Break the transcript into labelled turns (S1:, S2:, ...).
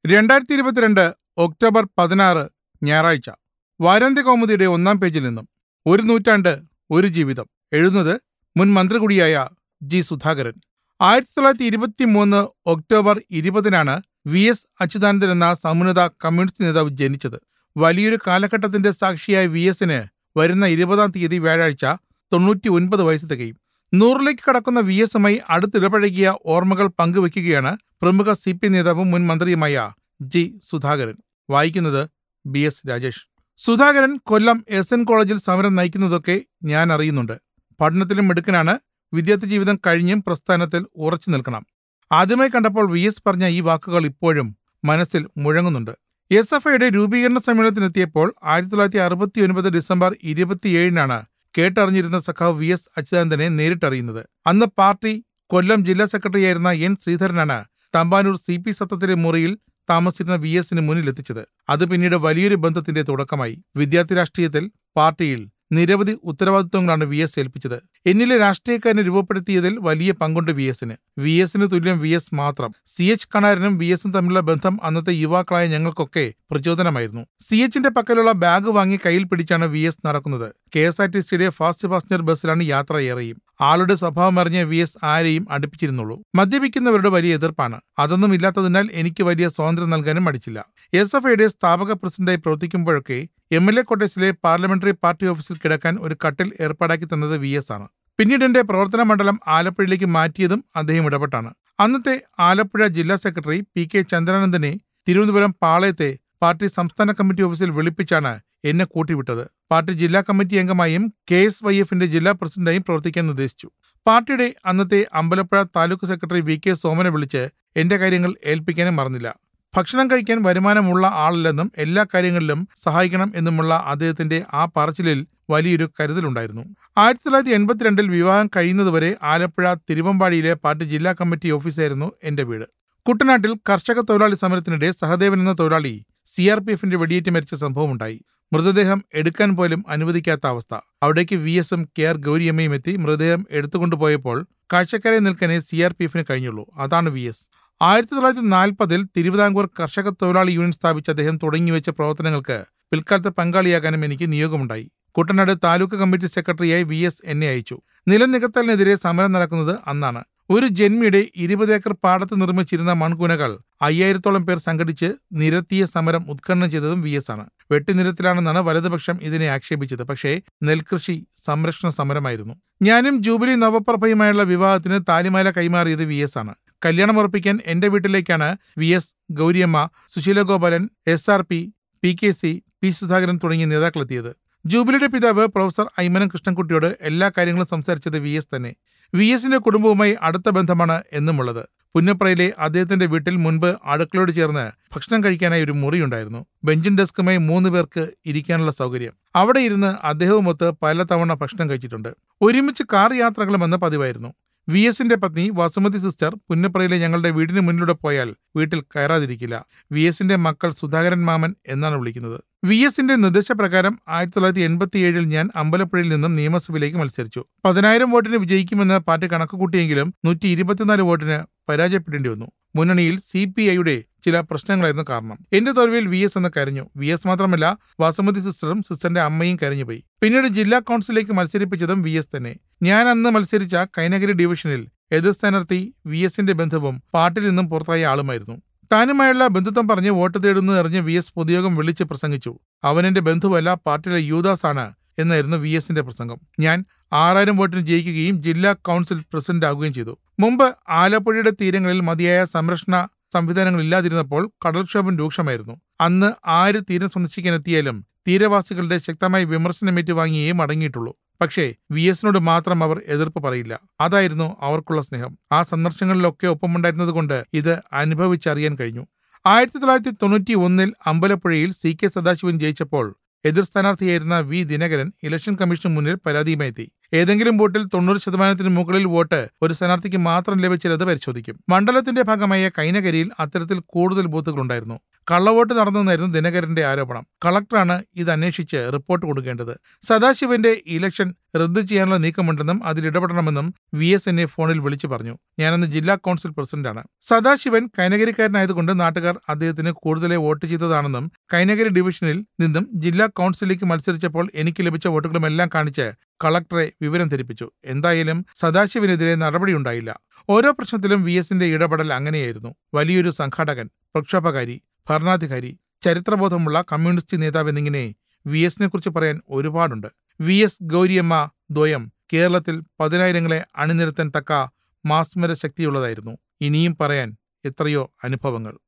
S1: രണ്ടായിരത്തി ഇരുപത്തിരണ്ട് ഒക്ടോബർ പതിനാറ് ഞായറാഴ്ച വാരാന്ത്യ കൗമുദിയുടെ ഒന്നാം പേജിൽ നിന്നും ഒരു നൂറ്റാണ്ട് ഒരു ജീവിതം എഴുതുന്നത് മുൻ മന്ത്രി കൂടിയായ ജി സുധാകരൻ ആയിരത്തി തൊള്ളായിരത്തി ഇരുപത്തി മൂന്ന് ഒക്ടോബർ ഇരുപതിനാണ് വി എസ് അച്യുതാനന്ദൻ എന്ന സമുന്നത കമ്മ്യൂണിസ്റ്റ് നേതാവ് ജനിച്ചത് വലിയൊരു കാലഘട്ടത്തിന്റെ സാക്ഷിയായ വി എസിന് വരുന്ന ഇരുപതാം തീയതി വ്യാഴാഴ്ച തൊണ്ണൂറ്റി ഒൻപത് വയസ്സ് തികയും നൂറിലേക്ക് കടക്കുന്ന വി എസുമായി അടുത്തിടപഴകിയ ഓർമ്മകൾ പങ്കുവയ്ക്കുകയാണ് പ്രമുഖ സി പി നേതാവും മുൻ മന്ത്രിയുമായ ജി സുധാകരൻ വായിക്കുന്നത് B S Rajesh Sudhakaran Kollam S N കോളേജിൽ സമരം നയിക്കുന്നതൊക്കെ ഞാൻ അറിയുന്നുണ്ട് പഠനത്തിലും മിടുക്കനാണ് വിദ്യാർത്ഥി ജീവിതം കഴിഞ്ഞും പ്രസ്ഥാനത്തിൽ ഉറച്ചു നിൽക്കണം ആദ്യമായി കണ്ടപ്പോൾ വി എസ് പറഞ്ഞ ഈ വാക്കുകൾ ഇപ്പോഴും മനസ്സിൽ മുഴങ്ങുന്നുണ്ട് എസ് എഫ് ഐയുടെ രൂപീകരണ സമ്മേളനത്തിനെത്തിയപ്പോൾ ആയിരത്തി തൊള്ളായിരത്തി അറുപത്തി ഒൻപത് ഡിസംബർ ഇരുപത്തിയേഴിനാണ് കേട്ടറിഞ്ഞിരുന്ന സഖാവ് വി എസ് അച്യുതാനന്ദനെ നേരിട്ടറിയുന്നത് അന്ന് പാർട്ടി കൊല്ലം ജില്ലാ സെക്രട്ടറിയായിരുന്ന എൻ ശ്രീധരനാണ് തമ്പാനൂർ സി പി സത്തത്തിലെ മുറിയിൽ താമസിച്ചിരുന്ന വി എസിന് മുന്നിലെത്തിച്ചത് അത് പിന്നീട് വലിയൊരു ബന്ധത്തിന്റെ തുടക്കമായി വിദ്യാർത്ഥി രാഷ്ട്രീയത്തിൽ പാർട്ടിയിൽ നിരവധി ഉത്തരവാദിത്വങ്ങളാണ് വി എസ് ഏൽപ്പിച്ചത് എന്നിലെ രാഷ്ട്രീയക്കാരനെ രൂപപ്പെടുത്തിയതിൽ വലിയ പങ്കുണ്ട് വി എസിന് വി എസിന് തുല്യം വി എസ് മാത്രം സി എച്ച് കണാരനും വി എസും തമ്മിലുള്ള ബന്ധം അന്നത്തെ യുവാക്കളായ ഞങ്ങൾക്കൊക്കെ പ്രചോദനമായിരുന്നു സി എച്ചിന്റെ പക്കലുള്ള ബാഗ് വാങ്ങി കയ്യിൽ പിടിച്ചാണ് വി എസ് നടക്കുന്നത് കെ എസ് ആർ ടി സിയുടെ ഫാസ്റ്റ് പാസഞ്ചർ ബസ്സിലാണ് യാത്ര ഏറെയും ആളുടെ സ്വഭാവം അറിഞ്ഞ വി എസ് ആരെയും അടുപ്പിച്ചിരുന്നുള്ളൂ മദ്യപിക്കുന്നവരുടെ വലിയ എതിർപ്പാണ് അതൊന്നും ഇല്ലാത്തതിനാൽ എനിക്ക് വലിയ സ്വാതന്ത്ര്യം നൽകാനും മടിച്ചില്ല എസ് എഫ് ഐയുടെ സ്ഥാപക പ്രസിഡന്റായി പ്രവർത്തിക്കുമ്പോഴൊക്കെ എം എൽ എ കോട്ടേഴ്സിലെ പാർലമെന്ററി പാർട്ടി ഓഫീസിൽ കിടക്കാൻ ഒരു കട്ടിൽ ഏർപ്പാടാക്കി തന്നത് വി എസ് ആണ് പിന്നീട് എന്റെ പ്രവർത്തന മണ്ഡലം ആലപ്പുഴയിലേക്ക് മാറ്റിയതും അദ്ദേഹം ഇടപെട്ടാണ് അന്നത്തെ ആലപ്പുഴ ജില്ലാ സെക്രട്ടറി പി കെ ചന്ദ്രാനന്ദനെ തിരുവനന്തപുരം പാളയത്തെ പാർട്ടി സംസ്ഥാന കമ്മിറ്റി ഓഫീസിൽ വിളിപ്പിച്ചാണ് എന്നെ കൂട്ടിവിട്ടത് പാർട്ടി ജില്ലാ കമ്മിറ്റി അംഗമായും കെ എസ് വൈ എഫിന്റെ ജില്ലാ പ്രസിഡന്റായും പ്രവർത്തിക്കാൻ നിർദ്ദേശിച്ചു പാർട്ടിയുടെ അന്നത്തെ Ambalappuzha taluk secretary V K സോമനെ വിളിച്ച് എന്റെ കാര്യങ്ങൾ ഏൽപ്പിക്കാനും മറന്നില്ല ഭക്ഷണം കഴിക്കാൻ വരുമാനമുള്ള ആളല്ലെന്നും എല്ലാ കാര്യങ്ങളിലും സഹായിക്കണം എന്നുമുള്ള അദ്ദേഹത്തിന്റെ ആ പറച്ചിലിൽ വലിയൊരു കരുതലുണ്ടായിരുന്നു ആയിരത്തി തൊള്ളായിരത്തി എൺപത്തിരണ്ടിൽ വിവാഹം കഴിയുന്നതുവരെ ആലപ്പുഴ തിരുവമ്പാടിയിലെ പാർട്ടി ജില്ലാ കമ്മിറ്റി ഓഫീസായിരുന്നു എന്റെ വീട് കുട്ടനാട്ടിൽ കർഷക തൊഴിലാളി സമരത്തിനിടെ സഹദേവൻ എന്ന തൊഴിലാളി സി ആർ പി എഫിന്റെ വെടിയേറ്റ് മരിച്ച സംഭവമുണ്ടായി മൃതദേഹം എടുക്കാൻ പോലും അനുവദിക്കാത്ത അവസ്ഥ അവിടേക്ക് വി എസും കെ ആർ ഗൗരിയമ്മയും എത്തി മൃതദേഹം എടുത്തുകൊണ്ടുപോയപ്പോൾ കാഴ്ചക്കാരെ നിൽക്കാനേ സി ആർ പി എഫിന് കഴിഞ്ഞുള്ളൂ അതാണ് വി എസ് ആയിരത്തി തൊള്ളായിരത്തി നാൽപ്പതിൽ തിരുവിതാംകൂർ കർഷക തൊഴിലാളി യൂണിയൻ സ്ഥാപിച്ച അദ്ദേഹം തുടങ്ങിവെച്ച പ്രവർത്തനങ്ങൾക്ക് പിൽക്കാലത്ത് പങ്കാളിയാകാനും എനിക്ക് നിയോഗമുണ്ടായി കുട്ടനാട് താലൂക്ക് കമ്മിറ്റി സെക്രട്ടറിയായി വി എസ് എന്നെ അയച്ചു നിലം നികത്തലിനെതിരെ സമരം നടക്കുന്നത് അന്നാണ് ഒരു ജന്മിയുടെ ഇരുപത് ഏക്കർ പാടത്ത് നിർമ്മിച്ചിരുന്ന മൺകുനകൾ അയ്യായിരത്തോളം പേർ സംഘടിച്ച് നിരത്തിയ സമരം ഉദ്ഘാടനം ചെയ്തതും വി എസ് ആണ് വെട്ടിനിരത്തിലാണെന്നാണ് വലതുപക്ഷം ഇതിനെ ആക്ഷേപിച്ചത് പക്ഷേ നെൽകൃഷി സംരക്ഷണ സമരമായിരുന്നു ഞാനും ജൂബിലി നവപ്രഭയുമായുള്ള വിവാഹത്തിന് താലിമാല കൈമാറിയത് വി എസ് ആണ് കല്യാണം ഉറപ്പിക്കാൻ എന്റെ വീട്ടിലേക്കാണ് V S Gauriamma Susheela Gopalan S R P P K C P Sudhakaran തുടങ്ങിയ നേതാക്കളെത്തിയത് ജൂബിലിയുടെ പിതാവ് പ്രൊഫസർ ഐമനം കൃഷ്ണൻകുട്ടിയോട് എല്ലാ കാര്യങ്ങളും സംസാരിച്ചത് വി എസ് തന്നെ വി എസിന്റെ കുടുംബവുമായി അടുത്ത ബന്ധമാണ് എന്നുമുള്ളത് പുന്നപ്രയിലെ അദ്ദേഹത്തിന്റെ വീട്ടിൽ മുൻപ് അടുക്കളയോട് ചേർന്ന് ഭക്ഷണം കഴിക്കാനായി ഒരു മുറിയുണ്ടായിരുന്നു ബെഞ്ചും ഡെസ്കുമായി മൂന്ന് പേർക്ക് ഇരിക്കാനുള്ള സൗകര്യം അവിടെ ഇരുന്ന് അദ്ദേഹവുമൊത്ത് പലതവണ ഭക്ഷണം കഴിച്ചിട്ടുണ്ട് ഒരുമിച്ച് കാർ യാത്രകളും എന്ന പതിവായിരുന്നു വി എസിന്റെ പത്നി വസുമതി സിസ്റ്റർ പുന്നപ്രയിലെ ഞങ്ങളുടെ വീടിന് മുന്നിലൂടെ പോയാൽ വീട്ടിൽ കയറാതിരിക്കില്ല വി എസിന്റെ മക്കൾ സുധാകരൻ മാമൻ എന്നാണ് വിളിക്കുന്നത് വി എസിന്റെ നിർദ്ദേശപ്രകാരം ആയിരത്തി തൊള്ളായിരത്തി എൺപത്തിയേഴിൽ ഞാൻ അമ്പലപ്പുഴയിൽ നിന്നും നിയമസഭയിലേക്ക് മത്സരിച്ചു പതിനായിരം വോട്ടിന് വിജയിക്കുമെന്ന് പാർട്ടി കണക്കുകൂട്ടിയെങ്കിലും നൂറ്റി ഇരുപത്തിനാല് വോട്ടിന് പരാജയപ്പെടേണ്ടി വന്നു മുന്നണിയിൽ സി പി ഐയുടെ ചില പ്രശ്നങ്ങളായിരുന്നു കാരണം എന്റെ തോൽവിയിൽ വി എസ് എന്ന് കരഞ്ഞു വി എസ് മാത്രമല്ല വാസുമതി സിസ്റ്ററും സിസ്റ്ററിന്റെ അമ്മയും കരഞ്ഞുപോയി പിന്നീട് ജില്ലാ കൗൺസിലേക്ക് മത്സരിപ്പിച്ചതും വി എസ് തന്നെ ഞാൻ അന്ന് മത്സരിച്ച കൈനഗിരി ഡിവിഷനിൽ എതിർ സ്ഥാനാർത്ഥി വി എസിന്റെ ബന്ധുവും പാർട്ടിയിൽ നിന്നും പുറത്തായ ആളുമായിരുന്നു താനുമായുള്ള ബന്ധുത്വം പറഞ്ഞ് വോട്ട് തേടുന്നു എറിഞ്ഞ് വി എസ് പൊതുയോഗം വിളിച്ച് പ്രസംഗിച്ചു അവനെന്റെ ബന്ധുവല്ല പാർട്ടിയിലെ യൂദാസ് ആണ് എന്നായിരുന്നു വി എസിന്റെ പ്രസംഗം ഞാൻ ആറായിരം വോട്ടിന് ജയിക്കുകയും ജില്ലാ കൗൺസിൽ പ്രസിഡന്റ് ആകുകയും ചെയ്തു മുമ്പ് ആലപ്പുഴയുടെ തീരങ്ങളിൽ മതിയായ സംരക്ഷണ സംവിധാനങ്ങൾ ഇല്ലാതിരുന്നപ്പോൾ കടൽക്ഷോഭം രൂക്ഷമായിരുന്നു അന്ന് ആര് തീരം സന്ദർശിക്കാനെത്തിയാലും തീരവാസികളുടെ ശക്തമായ വിമർശനം ഏറ്റുവാങ്ങിയേ മടങ്ങിയിട്ടുള്ളൂ പക്ഷേ വി എസിനോട് മാത്രം അവർ എതിർപ്പ് പറയില്ല അതായിരുന്നു അവർക്കുള്ള സ്നേഹം ആ സന്ദർശനങ്ങളിലൊക്കെ ഒപ്പമുണ്ടായിരുന്നതുകൊണ്ട് ഇത് അനുഭവിച്ചറിയാൻ കഴിഞ്ഞു ആയിരത്തി തൊള്ളായിരത്തി തൊണ്ണൂറ്റി ഒന്നിൽ അമ്പലപ്പുഴയിൽ സി കെ സദാശിവൻ ജയിച്ചപ്പോൾ എതിർ സ്ഥാനാർത്ഥിയായിരുന്ന വി ദിനകരൻ ഇലക്ഷൻ കമ്മീഷന് മുന്നിൽ പരാതിയുമായി എത്തി ഏതെങ്കിലും വോട്ടിൽ തൊണ്ണൂറ് ശതമാനത്തിന് മുകളിൽ വോട്ട് ഒരു സ്ഥാനാർത്ഥിക്ക് മാത്രം ലഭിച്ചാൽ അത് പരിശോധിക്കും മണ്ഡലത്തിന്റെ ഭാഗമായ കൈനകരിയിൽ അത്തരത്തിൽ കൂടുതൽ ബൂത്തുകളുണ്ടായിരുന്നു കള്ളവോട്ട് നടന്നെന്നായിരുന്നു ദിനകരന്റെ ആരോപണം കളക്ടറാണ് ഇത് അന്വേഷിച്ച് റിപ്പോർട്ട് കൊടുക്കേണ്ടത് സദാശിവന്റെ ഇലക്ഷൻ റദ്ദു ചെയ്യാനുള്ള നീക്കമുണ്ടെന്നും അതിൽ ഇടപെടണമെന്നും വി എസ് എന്നെ ഫോണിൽ വിളിച്ചു പറഞ്ഞു ഞാനന്ന് ജില്ലാ കൗൺസിൽ പ്രസിഡന്റാണ് സദാശിവൻ കൈനകരിക്കാരനായതുകൊണ്ട് നാട്ടുകാർ അദ്ദേഹത്തിന് കൂടുതലായി വോട്ട് ചെയ്തതാണെന്നും കൈനകരി ഡിവിഷനിൽ നിന്നും ജില്ലാ കൗൺസിലേക്ക് മത്സരിച്ചപ്പോൾ എനിക്ക് ലഭിച്ച വോട്ടുകളുമെല്ലാം കാണിച്ച് കളക്ടറെ വിവരം ധരിപ്പിച്ചു എന്തായാലും സദാശിവനെതിരെ നടപടിയുണ്ടായില്ല ഓരോ പ്രശ്നത്തിലും വി എസിന്റെ ഇടപെടൽ അങ്ങനെയായിരുന്നു വലിയൊരു സംഘാടകൻ പ്രക്ഷോഭകാരി ഭരണാധികാരി ചരിത്രബോധമുള്ള കമ്മ്യൂണിസ്റ്റ് നേതാവ് എന്നിങ്ങനെ വി എസിനെ കുറിച്ച് പറയാൻ ഒരുപാടുണ്ട് വി എസ് ഗൗരിയമ്മ ദ്വയം കേരളത്തിൽ പതിനായിരങ്ങളെ അണിനിരത്താൻ തക്ക മാസ്മര ശക്തിയുള്ളതായിരുന്നു ഇനിയും പറയാൻ എത്രയോ അനുഭവങ്ങൾ